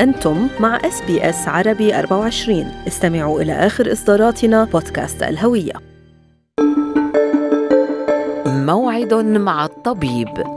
أنتم مع اس بي اس عربي 24 استمعوا إلى آخر إصداراتنا بودكاست الهوية موعد مع الطبيب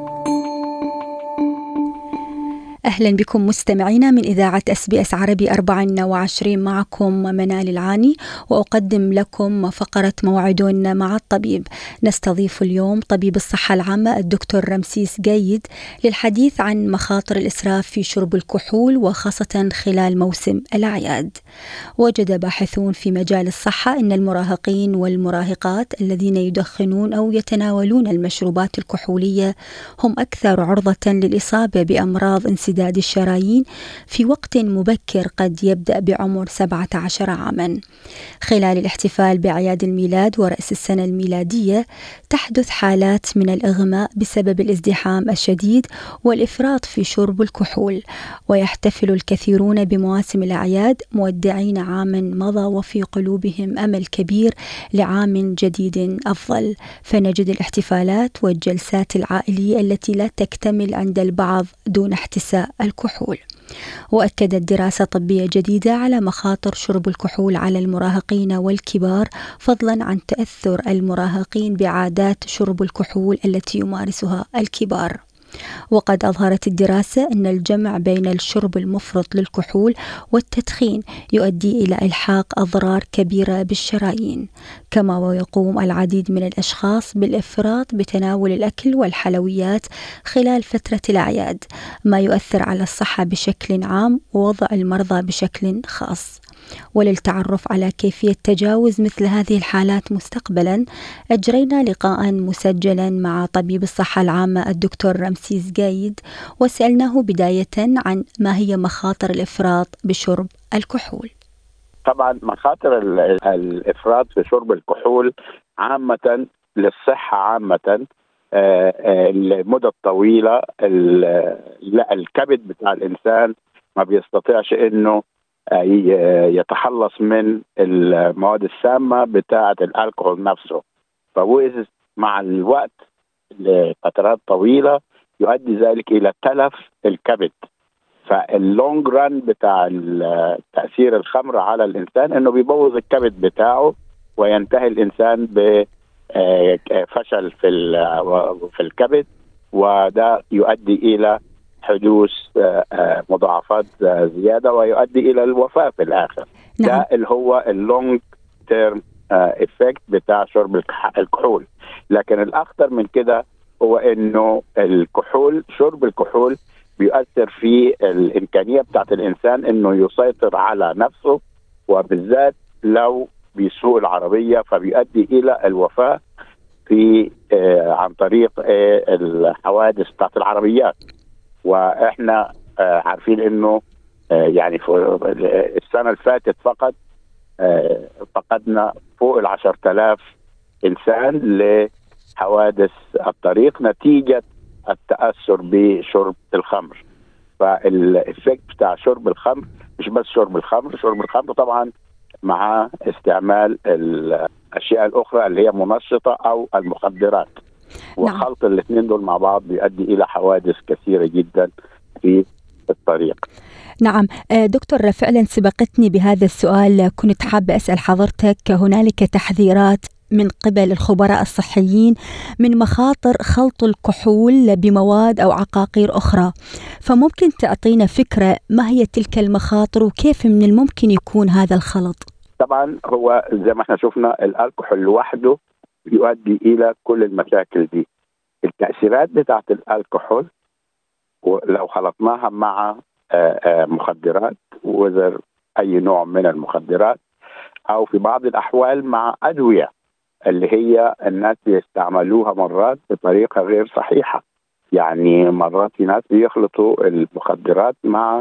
أهلا بكم مستمعينا من إذاعة أس بي أس عربي 24 معكم منال العاني وأقدم لكم فقرة موعد مع الطبيب نستضيف اليوم طبيب الصحة العامة الدكتور رمسيس جيد للحديث عن مخاطر الإسراف في شرب الكحول وخاصة خلال موسم الأعياد وجد باحثون في مجال الصحة أن المراهقين والمراهقات الذين يدخنون أو يتناولون المشروبات الكحولية هم أكثر عرضة للإصابة بأمراض انسداد انسداد الشرايين في وقت مبكر قد يبدأ بعمر 17 عاما خلال الاحتفال بأعياد الميلاد ورأس السنة الميلادية تحدث حالات من الإغماء بسبب الازدحام الشديد والإفراط في شرب الكحول ويحتفل الكثيرون بمواسم الأعياد مودعين عاما مضى وفي قلوبهم أمل كبير لعام جديد أفضل فنجد الاحتفالات والجلسات العائلية التي لا تكتمل عند البعض دون احتساب الكحول واكدت دراسه طبيه جديده على مخاطر شرب الكحول على المراهقين والكبار فضلا عن تاثر المراهقين بعادات شرب الكحول التي يمارسها الكبار وقد أظهرت الدراسة أن الجمع بين الشرب المفرط للكحول والتدخين يؤدي إلى إلحاق أضرار كبيرة بالشرايين كما ويقوم العديد من الأشخاص بالإفراط بتناول الأكل والحلويات خلال فترة الأعياد ما يؤثر على الصحة بشكل عام ووضع المرضى بشكل خاص وللتعرف على كيفية تجاوز مثل هذه الحالات مستقبلا أجرينا لقاء مسجلا مع طبيب الصحة العامة الدكتور رمسيس جايد وسألناه بداية عن ما هي مخاطر الإفراط بشرب الكحول طبعا مخاطر الإفراط في شرب الكحول عامة للصحة عامة المدة آه، الطويلة الكبد بتاع الإنسان ما بيستطيعش إنه يتخلص من المواد السامة بتاعة الألكحول نفسه فوز مع الوقت لفترات طويلة يؤدي ذلك إلى تلف الكبد فاللونج ران بتاع تأثير الخمر على الإنسان إنه بيبوظ الكبد بتاعه وينتهي الإنسان بفشل في في الكبد وده يؤدي إلى حدوث آه، آه، مضاعفات آه، زياده ويؤدي الى الوفاه في الاخر نعم. ده اللي هو اللونج تيرم افكت بتاع شرب الكحول لكن الاخطر من كده هو انه الكحول شرب الكحول بيؤثر في الامكانيه بتاعت الانسان انه يسيطر على نفسه وبالذات لو بيسوق العربيه فبيؤدي الى الوفاه في عن طريق الحوادث بتاعت العربيات واحنا آه، عارفين انه آه، يعني في السنه اللي فاتت فقط آه، فقدنا فوق ال 10000 انسان لحوادث الطريق نتيجه التاثر بشرب الخمر فالافكت بتاع شرب الخمر مش بس شرب الخمر شرب الخمر طبعا مع استعمال الاشياء الاخرى اللي هي منشطه او المخدرات نعم. وخلط نعم. الاثنين دول مع بعض بيؤدي الى حوادث كثيره جدا في الطريق نعم آه، دكتور فعلا سبقتني بهذا السؤال كنت حابة أسأل حضرتك هنالك تحذيرات من قبل الخبراء الصحيين من مخاطر خلط الكحول بمواد او عقاقير اخرى فممكن تعطينا فكره ما هي تلك المخاطر وكيف من الممكن يكون هذا الخلط طبعا هو زي ما احنا شفنا الكحول لوحده يؤدي الى كل المشاكل دي التاثيرات بتاعت الكحول لو خلطناها مع آه، آه، مخدرات وذر اي نوع من المخدرات او في بعض الاحوال مع ادويه اللي هي الناس بيستعملوها مرات بطريقه غير صحيحه يعني مرات في ناس بيخلطوا المخدرات مع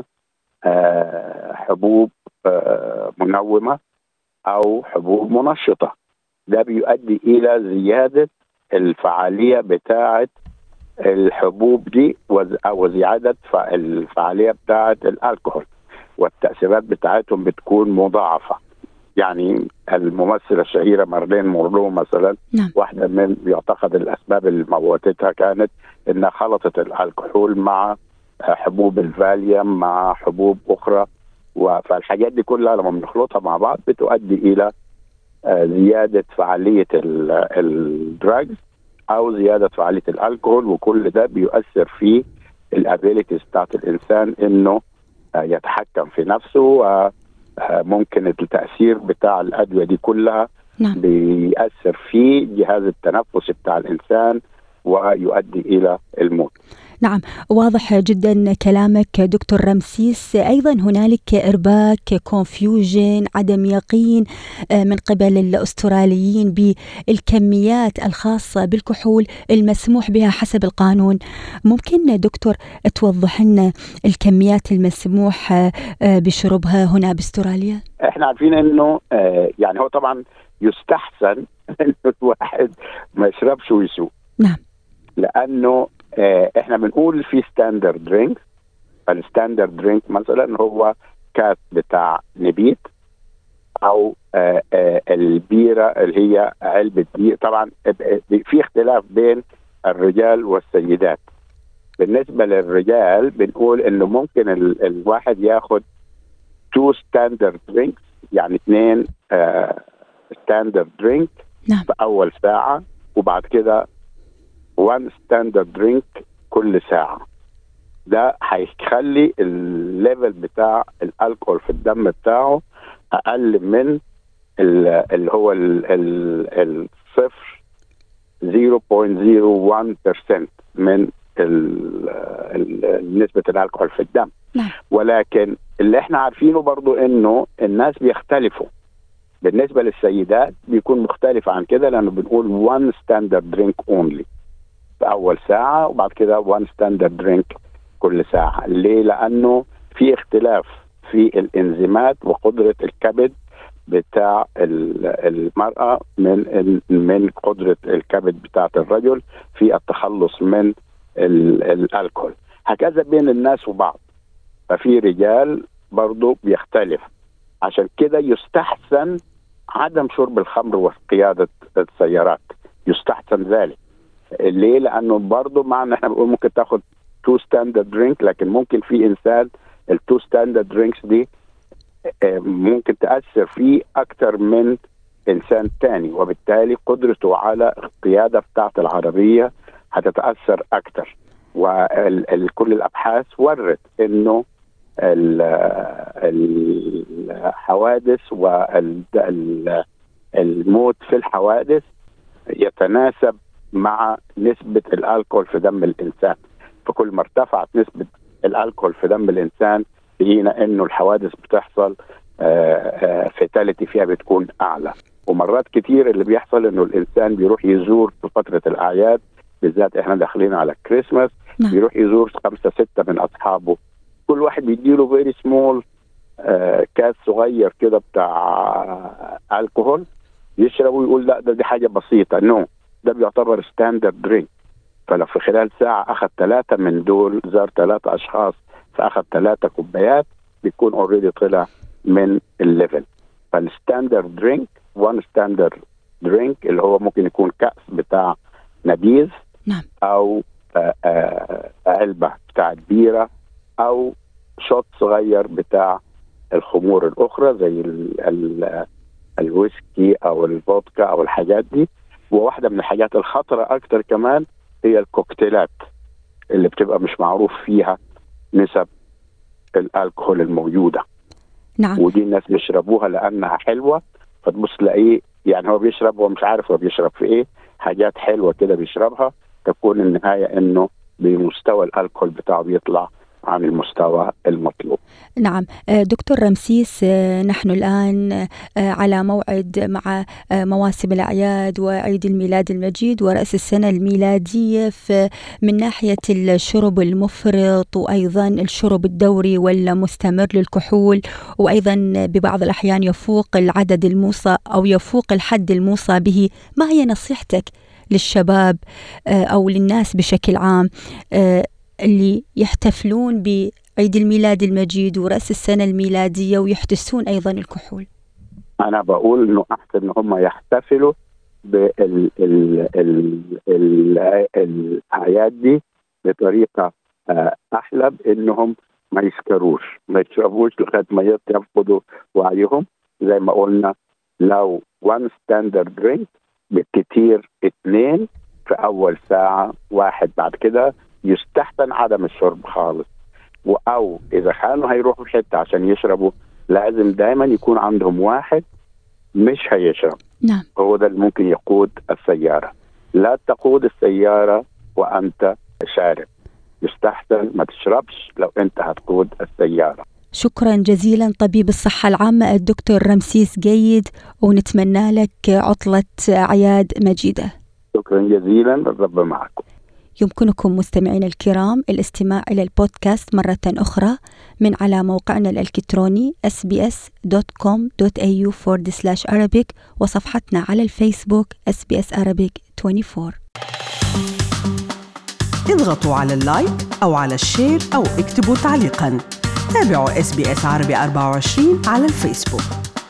آه، حبوب منومه او حبوب منشطه ده بيؤدي الى زياده الفعاليه بتاعه الحبوب دي او زياده الفعاليه بتاعه الكحول والتاثيرات بتاعتهم بتكون مضاعفه يعني الممثله الشهيره مارلين مورلو مثلا نعم. واحده من يعتقد الاسباب اللي موتتها كانت انها خلطت الكحول مع حبوب الفاليوم مع حبوب اخرى فالحاجات دي كلها لما بنخلطها مع بعض بتؤدي الى زياده فعاليه الدراجز او زياده فعاليه الكحول وكل ده بيؤثر في الابيليتيز بتاعت الانسان انه يتحكم في نفسه وممكن التاثير بتاع الادويه دي كلها نعم. بيأثر في جهاز التنفس بتاع الانسان ويؤدي الى الموت. نعم واضح جدا كلامك دكتور رمسيس ايضا هنالك ارباك كونفيوجن عدم يقين من قبل الاستراليين بالكميات الخاصه بالكحول المسموح بها حسب القانون ممكن دكتور توضح لنا الكميات المسموح بشربها هنا باستراليا احنا عارفين انه يعني هو طبعا يستحسن انه الواحد ما يشربش ويسوق نعم لانه احنا بنقول في ستاندرد درينك فالستاندرد درينك مثلا هو كاس بتاع نبيت او البيره اللي هي علبه بيره طبعا في اختلاف بين الرجال والسيدات بالنسبه للرجال بنقول انه ممكن ال الواحد ياخد تو ستاندرد درينكس يعني اثنين ستاندرد درينك نعم. في اول ساعه وبعد كده وان ستاندرد درينك كل ساعه ده هيخلي الليفل بتاع الالكول في الدم بتاعه اقل من اللي هو الصفر 0.01% من نسبه الالكول في الدم نعم. ولكن اللي احنا عارفينه برضو انه الناس بيختلفوا بالنسبه للسيدات بيكون مختلف عن كده لانه بنقول one standard drink only في اول ساعه وبعد كده one standard drink كل ساعه ليه لانه في اختلاف في الانزيمات وقدره الكبد بتاع المراه من من قدره الكبد بتاعه الرجل في التخلص من الالكول هكذا بين الناس وبعض ففي رجال برضه بيختلف عشان كده يستحسن عدم شرب الخمر وقياده السيارات يستحسن ذلك ليه؟ لانه برضه مع ان احنا بنقول ممكن تاخد تو ستاندرد درينك لكن ممكن في انسان التو ستاندرد درينكس دي ممكن تاثر فيه اكثر من انسان تاني وبالتالي قدرته على القياده بتاعه العربيه هتتاثر اكثر وكل الابحاث ورت انه الحوادث والموت في الحوادث يتناسب مع نسبة الألكول في دم الإنسان فكل ما ارتفعت نسبة الألكول في دم الإنسان لقينا إنه الحوادث بتحصل فيتاليتي فيها بتكون أعلى ومرات كتير اللي بيحصل إنه الإنسان بيروح يزور في فترة الأعياد بالذات إحنا داخلين على الكريسماس نعم. بيروح يزور خمسة ستة من أصحابه كل واحد بيديله فيري سمول كاس صغير كده بتاع الكحول يشرب ويقول لا ده دي حاجه بسيطه نو no. ده بيعتبر ستاندرد درينك فلو في خلال ساعه اخذ ثلاثه من دول زار ثلاثه اشخاص فاخذ ثلاثه كوبايات بيكون اوريدي طلع من الليفل فالستاندرد درينك وان ستاندرد درينك اللي هو ممكن يكون كاس بتاع نبيذ نعم. او آآ آآ علبه بتاعت بيره او شوت صغير بتاع الخمور الاخرى زي ال ال الويسكي او الفودكا او الحاجات دي وواحده من الحاجات الخطره اكتر كمان هي الكوكتيلات اللي بتبقى مش معروف فيها نسب الالكحول الموجوده نعم ودي الناس بيشربوها لانها حلوه فتبص تلاقيه يعني هو بيشرب هو مش عارف هو بيشرب في ايه حاجات حلوه كده بيشربها تكون النهايه انه بمستوى الالكحول بتاعه بيطلع عن المستوى المطلوب نعم دكتور رمسيس نحن الآن على موعد مع مواسم الأعياد وعيد الميلاد المجيد ورأس السنة الميلادية من ناحية الشرب المفرط وأيضا الشرب الدوري والمستمر للكحول وأيضا ببعض الأحيان يفوق العدد الموصى أو يفوق الحد الموصى به ما هي نصيحتك للشباب أو للناس بشكل عام اللي يحتفلون بعيد الميلاد المجيد ورأس السنة الميلادية ويحتسون أيضا الكحول أنا بقول إنه أحسن إن هم يحتفلوا بالأعياد دي بطريقة آه، احلى بانهم ما يسكروش ما يشربوش لغايه ما يفقدوا وعيهم زي ما قلنا لو وان ستاندرد درينك بالكثير اثنين في اول ساعه واحد بعد كده يستحسن عدم الشرب خالص او اذا كانوا هيروحوا حته عشان يشربوا لازم دائما يكون عندهم واحد مش هيشرب نعم هو ده اللي ممكن يقود السياره لا تقود السياره وانت شارب يستحسن ما تشربش لو انت هتقود السياره شكرا جزيلا طبيب الصحة العامة الدكتور رمسيس جيد ونتمنى لك عطلة أعياد مجيدة شكرا جزيلا الرب معكم يمكنكم مستمعينا الكرام الاستماع إلى البودكاست مرة أخرى من على موقعنا الإلكتروني sbs.com.au forward slash Arabic وصفحتنا على الفيسبوك SBS Arabic 24 اضغطوا على اللايك أو على الشير أو اكتبوا تعليقاً تابعوا SBS عربي 24 على الفيسبوك